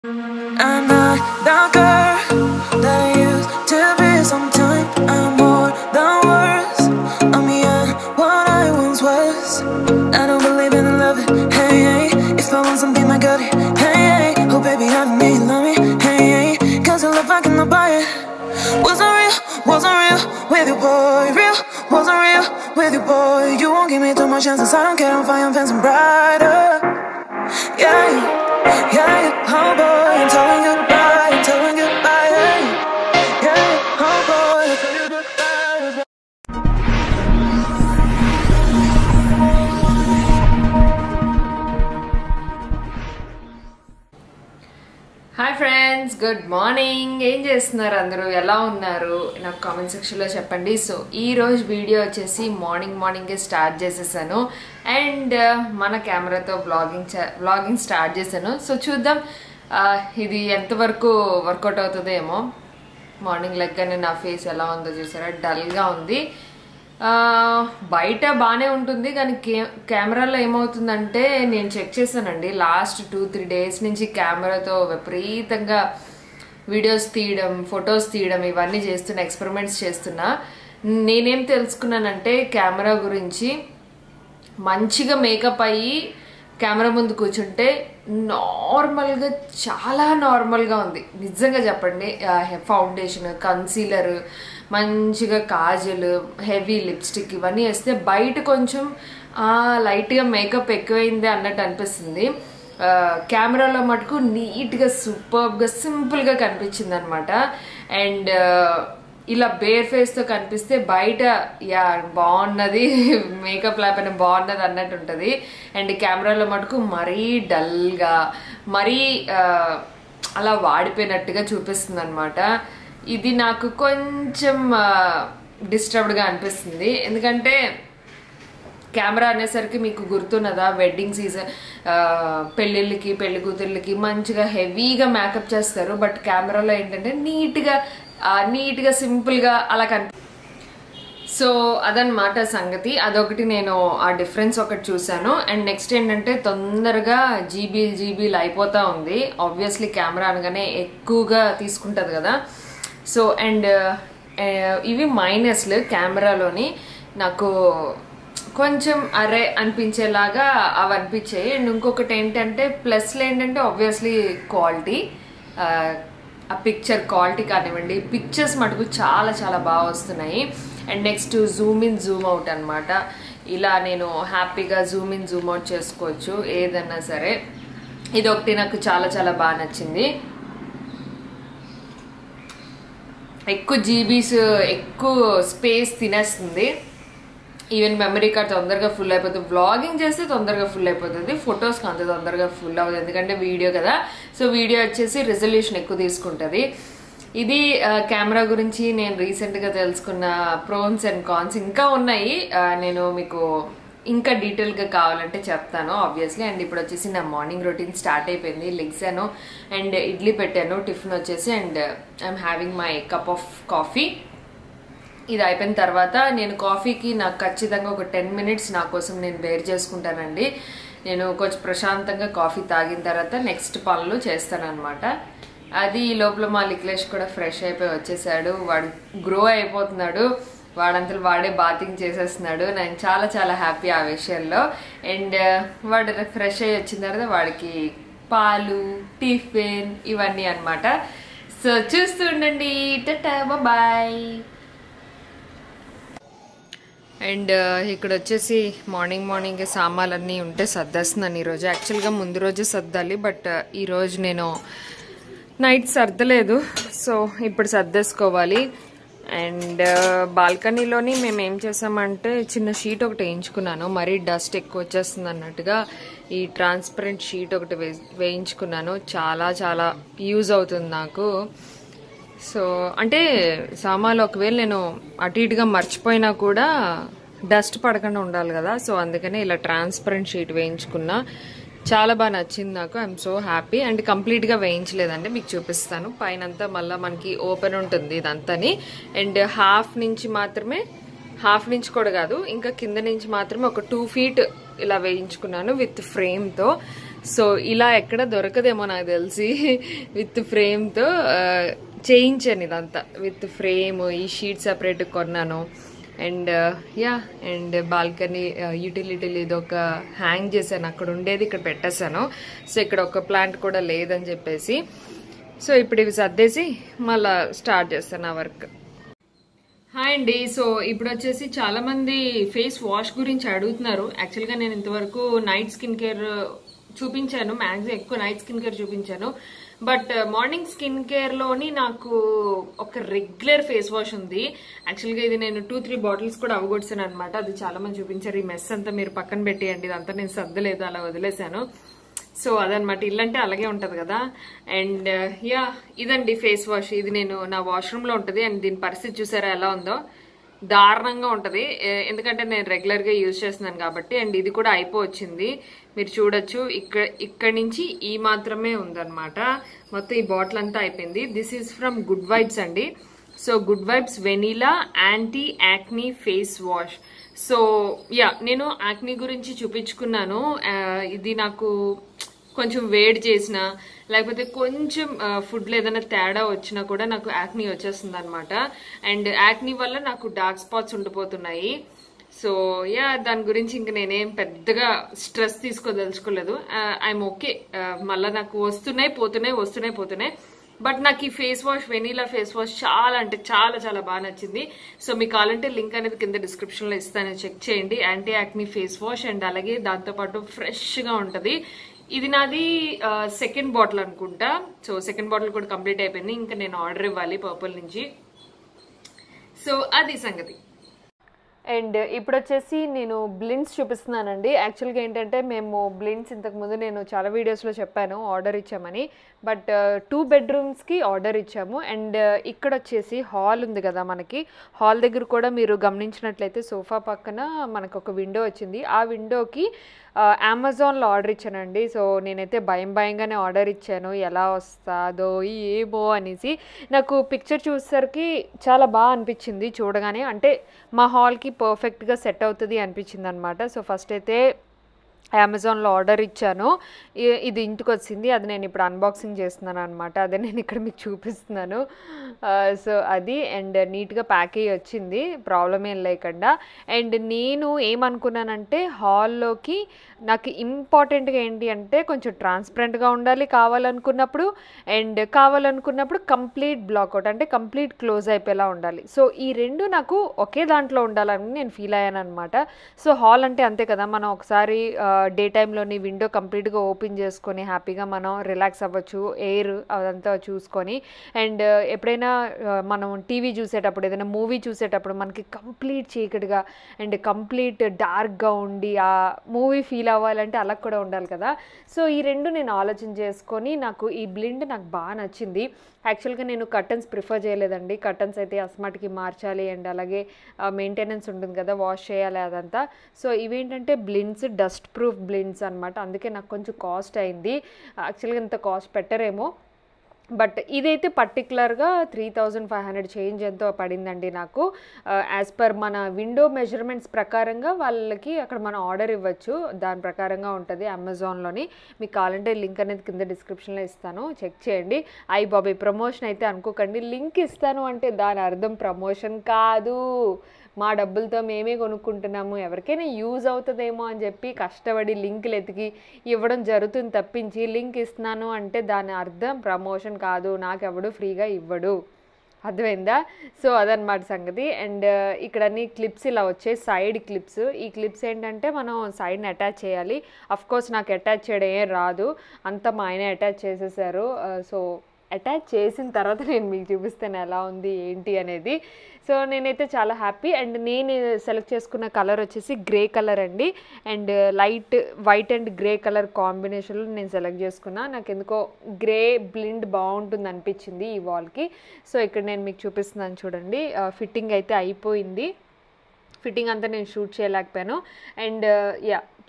I'm not the girl that I used to be sometime. I'm more than words. I'm beyond what I once was. I don't believe in love. Hey, hey. If I want something, I got it. Hey, hey. Oh, baby, I need love me. Hey, hey. Cause your love, I cannot buy it. Wasn't real, wasn't real with you, boy. Real, wasn't real with you, boy. You won't give me too much chances. I don't care if I am fancy brighter. Yeah, yeah, yeah, oh boy, I'm telling goodbye, I'm telling goodbye, yeah, yeah, oh boy, I'm telling goodbye. Hi friends good morning ఏం చేస్తున్నారు అందరూ ఎలా ఉన్నారు నాకు comment సెక్షన్లో చెప్పండి so ఈ రోజు వీడియో వచ్చేసి మార్నింగ్ మార్నింగే స్టార్ట్ చేసేసాను అండ్ మన కెమెరాతో బ్లాగింగ్ బ్లాగింగ్ స్టార్ట్ చేశాను సో చూద్దాం ఆ, ఇది ఎంతవరకు వర్కౌట్ అవుతుందో ఏమో మార్నింగ్ లెక్కనే నా ఫేస్ ఎలా ఉందో చూసారా డల్గా ఉంది ఆ, బయట బాగానే ఉంటుంది కానీ కే కెమెరాలో ఏమవుతుందంటే నేను చెక్ చేశానండి లాస్ట్ టూ త్రీ డేస్ నుంచి కెమెరాతో విపరీతంగా వీడియోస్ తీయడం ఫొటోస్ తీయడం ఇవన్నీ చేస్తున్నా ఎక్స్పెరిమెంట్స్ చేస్తున్నా నేనేం తెలుసుకున్నానంటే కెమెరా గురించి మంచిగా మేకప్ అయ్యి కెమెరా ముందు కూర్చుంటే నార్మల్గా చాలా నార్మల్గా ఉంది నిజంగా చెప్పండి ఫౌండేషన్ కన్సీలర్ మంచిగా కాజల్ హెవీ లిప్స్టిక్ ఇవన్నీ వేస్తే బయట కొంచెం ఆ, లైట్గా మేకప్ ఎక్కువైంది అన్నట్టు అనిపిస్తుంది ఆ, కెమెరాలో మటుకు నీట్గా సూపర్గా సింపుల్గా కనిపించింది అనమాట అండ్ ఇలా బేర్ ఫేస్ తో కనిపిస్తే బయట యా బాగున్నది మేకప్ లేకపోయినా బాగున్నది అన్నట్టు ఉంటుంది అండ్ కెమెరాలో మటుకు మరీ డల్గా మరీ ఆ, అలా వాడిపోయినట్టుగా చూపిస్తుంది అనమాట ఇది నాకు కొంచెం డిస్టర్బ్డ్గా అనిపిస్తుంది ఎందుకంటే కెమెరా అనేసరికి మీకు గుర్తున్నదా వెడ్డింగ్ సీజన్ పెళ్ళిళ్ళకి పెళ్లి కూతుర్లకి మంచిగా హెవీగా మేకప్ చేస్తారు బట్ కెమెరాలో ఏంటంటే నీట్గా నీట్గా సింపుల్గా అలా కనిపి సో అదనమాట సంగతి అదొకటి నేను ఆ డిఫరెన్స్ ఒకటి చూశాను అండ్ నెక్స్ట్ ఏంటంటే తొందరగా జీబీ జీబీలు అయిపోతా ఉంది ఆబ్వియస్లీ కెమెరా అనగానే ఎక్కువగా తీసుకుంటుంది కదా సో అండ్ ఇవి మైనస్లు కెమెరాలోని నాకు కొంచెం అరే అనిపించేలాగా అవి అనిపించాయి అండ్ ఇంకొకటి ఏంటంటే ప్లస్లు ఏంటంటే ఆబ్వియస్లీ క్వాలిటీ ఆ పిక్చర్ క్వాలిటీ కానివ్వండి పిక్చర్స్ మటుకు చాలా చాలా బాగా వస్తున్నాయి and next zoom in zoom out అనమాట ఇలా నేను హ్యాపీగా జూమ్ ఇన్ జూమ్ అవుట్ చేసుకోవచ్చు ఏదన్నా సరే ఇది ఒకటి నాకు చాలా చాలా బాగా నచ్చింది ఎక్కువ జీబీస్ ఎక్కువ స్పేస్ తినేస్తుంది ఈవెన్ మెమరీ కార్డ్ తొందరగా ఫుల్ అయిపోతుంది వ్లాగింగ్ చేస్తే తొందరగా ఫుల్ అయిపోతుంది ఫొటోస్కి అంత తొందరగా ఫుల్ అవ్వదు ఎందుకంటే వీడియో కదా సో వీడియో వచ్చేసి రిజల్యూషన్ ఎక్కువ తీసుకుంటుంది ఇది కెమెరా గురించి నేను రీసెంట్గా తెలుసుకున్న ప్రోన్స్ అండ్ కాన్స్ ఇంకా ఉన్నాయి ఆ, నేను మీకు ఇంకా డీటెయిల్గా కావాలంటే చెప్తాను ఆబ్వియస్లీ అండ్ ఇప్పుడు వచ్చేసి నా మార్నింగ్ రొటీన్ స్టార్ట్ అయిపోయింది లెగ్సాను అండ్ ఇడ్లీ పెట్టాను టిఫిన్ వచ్చేసి and I'm having my cup of coffee ఇది అయిపోయిన తర్వాత నేను కాఫీకి నాకు ఖచ్చితంగా ఒక టెన్ మినిట్స్ నా కోసం నేను బేర్ చేసుకుంటానండి నేను కొంచెం ప్రశాంతంగా కాఫీ తాగిన తర్వాత నెక్స్ట్ పనులు చేస్తానన్నమాట అది ఈ లోపల మా లిక్లేష్ కూడా ఫ్రెష్ అయిపోయి వచ్చేసాడు వాడు గ్రో అయిపోతున్నాడు వాడంతలో వాడే బాతింగ్ చేసేస్తున్నాడు నేను చాలా చాలా హ్యాపీ ఆ విషయంలో అండ్ వాడు ఫ్రెష్ అయ్యి వచ్చిన తర్వాత వాడికి పాలు టిఫిన్ ఇవన్నీ అన్నమాట సో చూస్తూ ఉండండి టటా బాయ్ అండ్ ఇక్కడ వచ్చేసి మార్నింగ్ మార్నింగ్ సామాన్లన్నీ ఉంటే సర్దేస్తున్నాను ఈరోజు యాక్చువల్గా ముందు రోజు సర్దాలి బట్ ఈరోజు నేను నైట్ సర్దలేదు సో ఇప్పుడు సర్దేసుకోవాలి అండ్ బాల్కనీలోని మేము ఏం చేసామంటే చిన్న షీట్ ఒకటి వేయించుకున్నాను మరీ డస్ట్ ఎక్కువ వచ్చేస్తుంది అన్నట్టుగా ఈ ట్రాన్స్పరెంట్ షీట్ ఒకటి వే వేయించుకున్నాను చాలా చాలా యూజ్ అవుతుంది నాకు సో అంటే సామాన్లు ఒకవేళ నేను అటు ఇటుగా మర్చిపోయినా కూడా డస్ట్ పడకుండా ఉండాలి కదా సో అందుకనే ఇలా ట్రాన్స్పరెంట్ షీట్ వేయించుకున్నా చాలా బాగా నచ్చింది నాకు ఐఎమ్ సో హ్యాపీ అండ్ కంప్లీట్గా వేయించలేదండి మీకు చూపిస్తాను పైన అంతా మళ్ళీ మనకి ఓపెన్ ఉంటుంది ఇదంతాని అండ్ హాఫ్ నుంచి మాత్రమే హాఫ్ నుంచి కూడా కాదు ఇంకా కింద నుంచి మాత్రమే ఒక టూ ఫీట్ ఇలా వేయించుకున్నాను విత్ ఫ్రేమ్తో సో ఇలా ఎక్కడ దొరకదేమో నాకు తెలిసి విత్ ఫ్రేమ్తో చేయించాను ఇదంతా విత్ ఫ్రేమ్ ఈ షీట్ సపరేట్ కొన్నాను అండ్ యా అండ్ బాల్కనీ యూటిలిటీలు ఇది ఒక హ్యాంగ్ చేశాను అక్కడ ఉండేది ఇక్కడ పెట్టేశాను సో ఇక్కడ ఒక ప్లాంట్ కూడా లేదని చెప్పేసి సో ఇప్పుడు ఇవి సర్దేసి మళ్ళా స్టార్ట్ చేస్తాను ఆ వర్క్ హాయ్ అండి సో ఇప్పుడు వచ్చేసి చాలా మంది ఫేస్ వాష్ గురించి అడుగుతున్నారు యాక్చువల్గా నేను ఇంతవరకు నైట్ స్కిన్ కేర్ చూపించాను మ్యాక్సిమం ఎక్కువ నైట్ స్కిన్ కేర్ చూపించాను బట్ మార్నింగ్ స్కిన్ కేర్ లోని నాకు ఒక రెగ్యులర్ ఫేస్ వాష్ ఉంది యాక్చువల్గా ఇది నేను టూ త్రీ బాటిల్స్ కూడా అవగొట్టాను అనమాట అది చాలా మంది చూపించారు ఈ మెస్ అంతా మీరు పక్కన పెట్టేయండి ఇదంతా నేను సర్దలేదు అలా వదిలేశాను సో అదనమాట ఇల్లంటే అలాగే ఉంటది కదా అండ్ యా ఇదండి ఫేస్ వాష్ ఇది నేను నా వాష్రూమ్ లో ఉంటది అండ్ దీని పరిస్థితి చూసారా ఎలా ఉందో దారుణంగా ఉంటది ఏ- ఎందుకంటే నేను రెగ్యులర్ గా యూజ్ చేస్తున్నాను కాబట్టి అండ్ ఇది కూడా అయిపోవచ్చింది మీరు చూడొచ్చు ఇక్కడ ఇక్కడ నుంచి ఈ మాత్రమే ఉందన్నమాట మొత్తం ఈ బాటిల్ అంతా అయిపోయింది this is from good vibes అండి so good vibes vanilla anti acne face wash so ya నేను యాక్నీ గురించి చూపించుకున్నాను ఆ, ఇది నాకు కొంచెం వేడి చేసిన లేకపోతే కొంచెం ఫుడ్లో ఏదైనా తేడా వచ్చినా కూడా నాకు యాక్నీ వచ్చేస్తుంది అనమాట అండ్ యాక్నీ వల్ల నాకు డార్క్ స్పాట్స్ ఉండిపోతున్నాయి సో యా దాని గురించి ఇంక నేనేం పెద్దగా స్ట్రెస్ తీసుకోదలుచుకోలేదు ఐఎమ్ ఓకే మళ్ళీ నాకు వస్తున్నాయి పోతున్నాయి వస్తున్నాయి పోతున్నాయి బట్ నాకు ఈ face wash vanilla face wash చాలా అంటే చాలా చాలా బాగా నచ్చింది సో మీకు కావాలంటే లింక్ అనేది కింద డిస్క్రిప్షన్ లో ఇస్తాను చెక్ చేయండి anti acne face wash and అలాగే దాంతోపాటు ఫ్రెష్ గా ఉంటది ఇది నాది సెకండ్ బాటిల్ అనుకుంటా సో సెకండ్ బాటిల్ కూడా కంప్లీట్ అయిపోయింది ఇంకా నేను ఆర్డర్ ఇవ్వాలి పర్పుల్ నుంచి సో అది సంగతి అండ్ ఇప్పుడు వచ్చేసి నేను బ్లిండ్స్ చూపిస్తున్నానండి యాక్చువల్గా ఏంటంటే మేము బ్లిండ్స్ ఇంతకుముందు నేను చాలా వీడియోస్లో చెప్పాను ఆర్డర్ ఇచ్చామని బట్ టూ బెడ్రూమ్స్కి ఆర్డర్ ఇచ్చాము అండ్ ఇక్కడ వచ్చేసి హాల్ ఉంది కదా మనకి హాల్ దగ్గర కూడా మీరు గమనించినట్లయితే సోఫా పక్కన మనకు ఒక విండో వచ్చింది ఆ విండోకి అమెజాన్లో ఆర్డర్ ఇచ్చానండి సో నేనైతే భయం భయంగానే ఆర్డర్ ఇచ్చాను ఎలా వస్తుందో ఏమో అనేసి నాకు పిక్చర్ చూసేసరికి చాలా బాగా అనిపించింది చూడగానే అంటే మా హాల్కి పర్ఫెక్ట్గా సెట్ అవుతుంది అనిపించింది అనమాట సో ఫస్ట్ అయితే అమెజాన్లో ఆర్డర్ ఇచ్చాను ఇ- ఇది ఇంటికి వచ్చింది అది నేను ఇప్పుడు అన్బాక్సింగ్ చేస్తున్నాను అనమాట అదే నేను ఇక్కడ మీకు చూపిస్తున్నాను సో అది అండ్ నీట్గా ప్యాక్ అయ్యి వచ్చింది ప్రాబ్లం ఏం లేకుండా అండ్ నేను ఏమనుకున్నానంటే హాల్లోకి నాకు ఇంపార్టెంట్గా ఏంటి అంటే కొంచెం ట్రాన్స్పరెంట్గా ఉండాలి కావాలనుకున్నప్పుడు అండ్ కావాలనుకున్నప్పుడు కంప్లీట్ బ్లాక్అవుట్ అంటే కంప్లీట్ క్లోజ్ అయిపోయేలా ఉండాలి సో ఈ రెండు నాకు ఒకే దాంట్లో ఉండాలని నేను ఫీల్ అయ్యాను అనమాట సో హాల్ అంటే అంతే కదా మనం ఒకసారి డే టైంలోని విండో కంప్లీట్గా ఓపెన్ చేసుకొని హ్యాపీగా మనం రిలాక్స్ అవ్వచ్చు ఎయిర్ అదంతా చూసుకొని అండ్ ఎప్పుడైనా ఆ, మనం టీవీ చూసేటప్పుడు ఏదైనా మూవీ చూసేటప్పుడు మనకి కంప్లీట్ చీకటిగా అండ్ కంప్లీట్ డార్క్గా ఉండి ఆ మూవీ ఫీల్ అవ్వాలంటే అలా కూడా ఉండాలి కదా సో ఈ రెండు నేను ఆలోచన చేసుకొని నాకు ఈ బ్లిండ్ నాకు బాగా నచ్చింది యాక్చువల్గా నేను కర్టన్స్ ప్రిఫర్ చేయలేదండి కర్టన్స్ అయితే అస్మాటికి మార్చాలి అండ్ అలాగే మెయింటెనెన్స్ ఉంటుంది కదా వాష్ చేయాలి అదంతా సో ఇవేంటంటే బ్లిండ్స్ డస్ట్ ప్రూఫ్ బ్లిండ్స్ అనమాట అందుకే నాకు కొంచెం కాస్ట్ అయింది యాక్చువల్గా ఇంత కాస్ట్ పెట్టరేమో బట్ ఇదైతే పర్టికులర్గా three thousand five hundred change ఎంతో పడిందండి నాకు యాజ్ పర్ మన విండో మెజర్మెంట్స్ ప్రకారంగా వాళ్ళకి అక్కడ మనం ఆర్డర్ ఇవ్వచ్చు దాని ప్రకారంగా ఉంటుంది అమెజాన్లోని మీకు కావాలంటే లింక్ అనేది కింద డిస్క్రిప్షన్లో ఇస్తాను చెక్ చేయండి అయ్యి బాబాయ్ ప్రమోషన్ అయితే అనుకోకండి లింక్ ఇస్తాను అంటే దాని అర్థం ప్రమోషన్ కాదు మా డబ్బులతో మేమే కొనుక్కుంటున్నాము ఎవరికైనా యూజ్ అవుతుందేమో అని చెప్పి కష్టపడి లింకులు ఎతికి ఇవ్వడం జరుగుతుంది తప్పించి లింక్ ఇస్తున్నాను అంటే దాని అర్థం ప్రమోషన్ కాదు నాకెవడు ఫ్రీగా ఇవ్వడు అర్థమైందా సో అదనమాట సంగతి అండ్ ఇక్కడ అన్ని క్లిప్స్ ఇలా వచ్చాయి సైడ్ క్లిప్స్ ఈ క్లిప్స్ ఏంటంటే మనం సైడ్ని అటాచ్ చేయాలి అఫ్ కోర్స్ నాకు అటాచ్ చేయడం ఏం రాదు అంతా మా ఆయన అటాచ్ చేసేసారు సో అటాచ్ చేసిన తర్వాత నేను మీకు చూపిస్తాను ఎలా ఉంది ఏంటి అనేది సో నేనైతే చాలా హ్యాపీ అండ్ నేను సెలెక్ట్ చేసుకున్న కలర్ వచ్చేసి గ్రే కలర్ అండి and light white and grey colour కాంబినేషన్లో నేను సెలెక్ట్ చేసుకున్నా నాకు ఎందుకో గ్రే బ్లిండ్ బాగుంటుంది అనిపించింది ఈ వాల్కి సో ఇక్కడ నేను మీకు చూపిస్తున్నాను చూడండి ఫిట్టింగ్ అయితే అయిపోయింది ఫిట్టింగ్ అంతా నేను షూట్ చేయలేకపోయాను అండ్ యా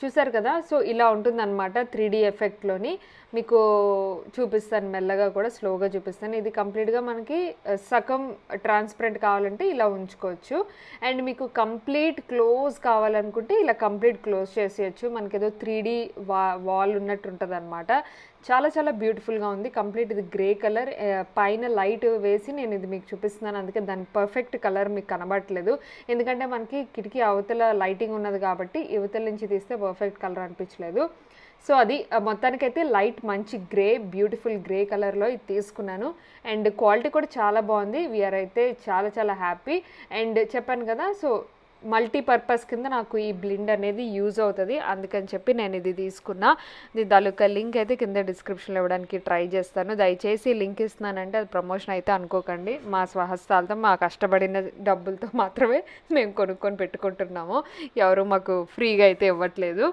చూసారు కదా సో ఇలా ఉంటుందన్నమాట త్రీ డీ ఎఫెక్ట్లోని మీకు చూపిస్తాను మెల్లగా కూడా స్లోగా చూపిస్తాను ఇది కంప్లీట్గా మనకి ఆ, సగం ట్రాన్స్పరెంట్ కావాలంటే ఇలా ఉంచుకోవచ్చు అండ్ మీకు కంప్లీట్ క్లోజ్ కావాలనుకుంటే ఇలా కంప్లీట్ క్లోజ్ చేసేయచ్చు మనకి ఏదో త్రీ డీ వా వాల్ ఉన్నట్టు ఉంటుంది అనమాట చాలా చాలా బ్యూటిఫుల్గా ఉంది కంప్లీట్ ఇది గ్రే కలర్ పైన లైట్ వేసి నేను ఇది మీకు చూపిస్తున్నాను అందుకే దాని పర్ఫెక్ట్ కలర్ మీకు కనబడట్లేదు ఎందుకంటే మనకి కిటికీ అవతల లైటింగ్ ఉన్నది కాబట్టి యువతల నుంచి తీస్తే పర్ఫెక్ట్ కలర్ అనిపించలేదు సో అది ఆ, మొత్తానికైతే లైట్ మంచి గ్రే బ్యూటిఫుల్ గ్రే కలర్లో ఇది తీసుకున్నాను అండ్ క్వాలిటీ కూడా చాలా బాగుంది వీఆర్ అయితే చాలా చాలా హ్యాపీ అండ్ చెప్పాను కదా సో మల్టీపర్పస్ కింద నాకు ఈ బ్లిండ్ అనేది యూజ్ అవుతుంది అందుకని చెప్పి నేను ఇది తీసుకున్నా ఇది దాలుక లింక్ అయితే కింద డిస్క్రిప్షన్లో ఇవ్వడానికి ట్రై చేస్తాను దయచేసి లింక్ ఇస్తున్నానంటే అది ప్రమోషన్ అయితే అనుకోకండి మా స్వహస్తాలతో మా కష్టపడిన డబ్బులతో మాత్రమే మేము కొనుక్కొని పెట్టుకుంటున్నాము ఎవరు మాకు ఫ్రీగా అయితే ఇవ్వట్లేదు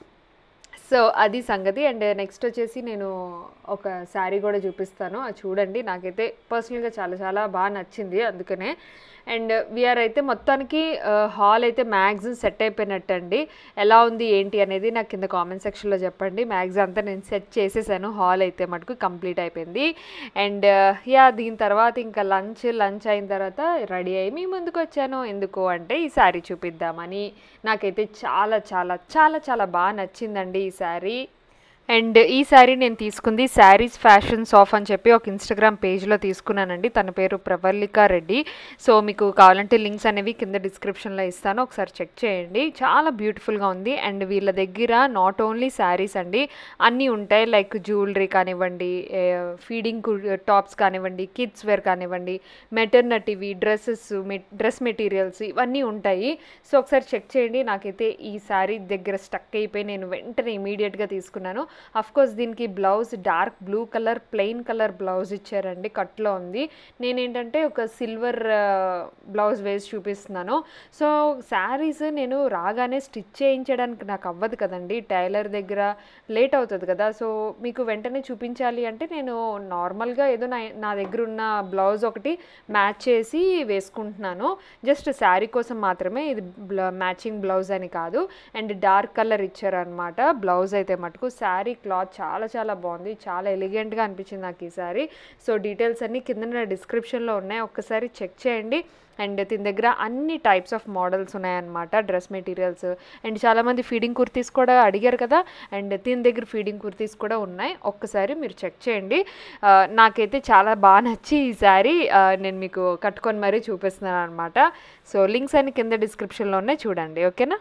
సో అది సంగతి అండ్ నెక్స్ట్ వచ్చేసి నేను ఒక శారీ కూడా చూపిస్తాను అది చూడండి నాకైతే పర్సనల్గా చాలా చాలా బాగా నచ్చింది అందుకనే అండ్ వీఆర్ అయితే మొత్తానికి హాల్ అయితే మ్యాక్సిమం సెట్ అయిపోయినట్టండి ఎలా ఉంది ఏంటి అనేది నాకు కింద కామెంట్ సెక్షన్లో చెప్పండి మ్యాక్సిమం అంతా నేను సెట్ చేసేసాను హాల్ అయితే మటుకు కంప్లీట్ అయిపోయింది అండ్ యా దీని తర్వాత ఇంకా లంచ్ లంచ్ అయిన తర్వాత రెడీ అయ్యి మీ ముందుకు వచ్చాను ఎందుకు అంటే ఈ శారీ చూపిద్దామని నాకైతే చాలా చాలా చాలా చాలా బాగా నచ్చిందండి ఈ శారీ అండ్ ఈ శారీ నేను తీసుకుంది శారీస్ ఫ్యాషన్ సాఫ్ అని చెప్పి ఒక ఇన్స్టాగ్రామ్ పేజ్లో తీసుకున్నానండి తన పేరు ప్రవల్లిక రెడ్డి సో మీకు కావాలంటే లింక్స్ అనేవి కింద డిస్క్రిప్షన్లో ఇస్తాను ఒకసారి చెక్ చేయండి చాలా బ్యూటిఫుల్గా ఉంది అండ్ వీళ్ళ దగ్గర నాట్ ఓన్లీ శారీస్ అండి అన్నీ ఉంటాయి లైక్ జ్యువెలరీ కానివ్వండి ఫీడింగ్ టాప్స్ కానివ్వండి కిడ్స్ వేర్ కానివ్వండి మెటర్నటీవి డ్రెస్సెస్ డ్రెస్ మెటీరియల్స్ ఇవన్నీ ఉంటాయి సో ఒకసారి చెక్ చేయండి నాకైతే ఈ శారీ దగ్గర స్టక్ అయిపోయి నేను వెంటనే ఇమీడియట్గా తీసుకున్నాను అఫ్ కోర్స్ దీనికి blouse dark blue colour plain colour blouse ఇచ్చారండి కట్లో ఉంది నేనేంటంటే ఒక సిల్వర్ బ్లౌజ్ వేసి చూపిస్తున్నాను సో శారీస్ నేను రాగానే స్టిచ్ చేయించడానికి నాకు అవ్వదు కదండి టైలర్ దగ్గర లేట్ అవుతుంది కదా సో మీకు వెంటనే చూపించాలి అంటే నేను నార్మల్గా ఏదో నా నా దగ్గర ఉన్న బ్లౌజ్ ఒకటి మ్యాచ్ చేసి వేసుకుంటున్నాను జస్ట్ శారీ కోసం మాత్రమే ఇది మ్యాచింగ్ బ్లౌజ్ అని కాదు అండ్ డార్క్ కలర్ ఇచ్చారనమాట బ్లౌజ్ అయితే మటుకు శారీ క్లాత్ చాలా చాలా బాగుంది చాలా ఎలిగెంట్గా అనిపించింది నాకు ఈ శారీ సో డీటెయిల్స్ అన్నీ కింద డిస్క్రిప్షన్లో ఉన్నాయి ఒక్కసారి చెక్ చేయండి అండ్ దీని దగ్గర అన్ని టైప్స్ ఆఫ్ మోడల్స్ ఉన్నాయన్నమాట డ్రెస్ మెటీరియల్స్ అండ్ చాలామంది ఫీడింగ్ కుర్తీస్ కూడా అడిగారు కదా అండ్ దీని దగ్గర ఫీడింగ్ కుర్తీస్ కూడా ఉన్నాయి ఒక్కసారి మీరు చెక్ చేయండి ఆ, నాకైతే చాలా బాగా నచ్చి ఈ శారీ ఆ, నేను మీకు కట్టుకొని మరీ చూపిస్తున్నాను అనమాట సో లింక్స్ అన్ని కింద డిస్క్రిప్షన్లో ఉన్నాయి చూడండి ఓకేనా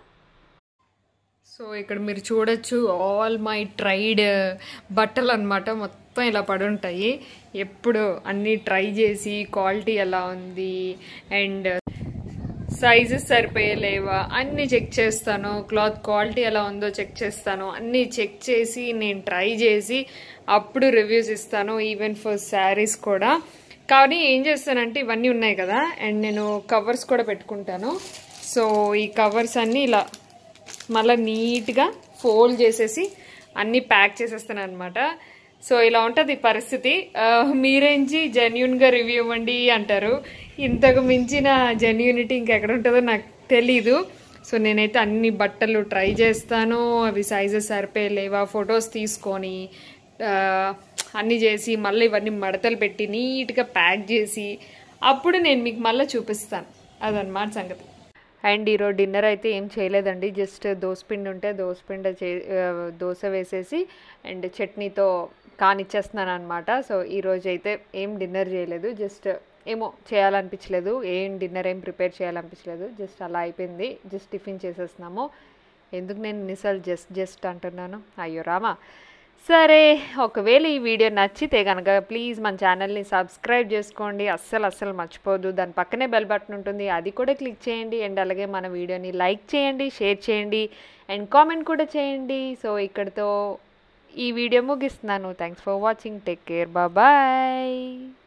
సో ఇక్కడ మీరు చూడొచ్చు ఆల్ మై ట్రైడ్ బట్టలు అనమాట మొత్తం ఇలా పడి ఉంటాయి ఎప్పుడు అన్నీ ట్రై చేసి క్వాలిటీ ఎలా ఉంది అండ్ సైజెస్ సరిపోయలేవా అన్నీ చెక్ చేస్తాను క్లాత్ క్వాలిటీ ఎలా ఉందో చెక్ చేస్తాను అన్నీ చెక్ చేసి నేను ట్రై చేసి అప్పుడు రివ్యూస్ ఇస్తాను ఈవెన్ ఫర్ శారీస్ కూడా కానీ ఏం చేస్తానంటే ఇవన్నీ ఉన్నాయి కదా అండ్ నేను కవర్స్ కూడా పెట్టుకుంటాను సో ఈ కవర్స్ అన్నీ ఇలా మళ్ళీ నీట్గా ఫోల్డ్ చేసేసి అన్నీ ప్యాక్ చేసేస్తాను అనమాట సో ఇలా ఉంటుంది పరిస్థితి ఆ, మీరేంచి జెన్యున్గా రివ్యూ ఇవ్వండి అంటారు ఇంతకు మించిన జెన్యూనిటీ ఇంకెక్కడ ఉంటుందో నాకు తెలీదు సో నేనైతే అన్ని బట్టలు ట్రై చేస్తాను అవి సైజెస్ సరిపోయలేవా ఫొటోస్ తీసుకొని ఆ, అన్నీ చేసి మళ్ళీ ఇవన్నీ మడతలు పెట్టి నీట్గా ప్యాక్ చేసి అప్పుడు నేను మీకు మళ్ళీ చూపిస్తాను అదనమాట సంగతి అండ్ ఈరోజు డిన్నర్ అయితే ఏం చేయలేదండి జస్ట్ దోసపిండి ఉంటే దోసపిండి చే ఆ, దోశ వేసేసి అండ్ చట్నీతో కానిచ్చేస్తున్నాను అనమాట సో ఈరోజు అయితే ఏం డిన్నర్ చేయలేదు జస్ట్ ఏమో చేయాలనిపించలేదు ఏం డిన్నర్ ఏం ప్రిపేర్ చేయాలనిపించలేదు జస్ట్ అలా అయిపోయింది జస్ట్ టిఫిన్ చేసేస్తున్నాము ఎందుకు నేను నిసలు జస్ట్ జస్ట్ అంటున్నాను అయ్యో రామా సరే ఒకవేళ ఈ వీడియో నచ్చితే కనుక ప్లీజ్ మన ఛానల్ని సబ్స్క్రైబ్ చేసుకోండి అస్సలు అస్సలు మర్చిపోదు దాని పక్కనే బెల్ బటన్ ఉంటుంది అది కూడా క్లిక్ చేయండి అండ్ అలాగే మన వీడియోని లైక్ చేయండి షేర్ చేయండి అండ్ కామెంట్ కూడా చేయండి సో ఇక్కడితో ఈ వీడియో ముగిస్తున్నాను thanks for watching take care bye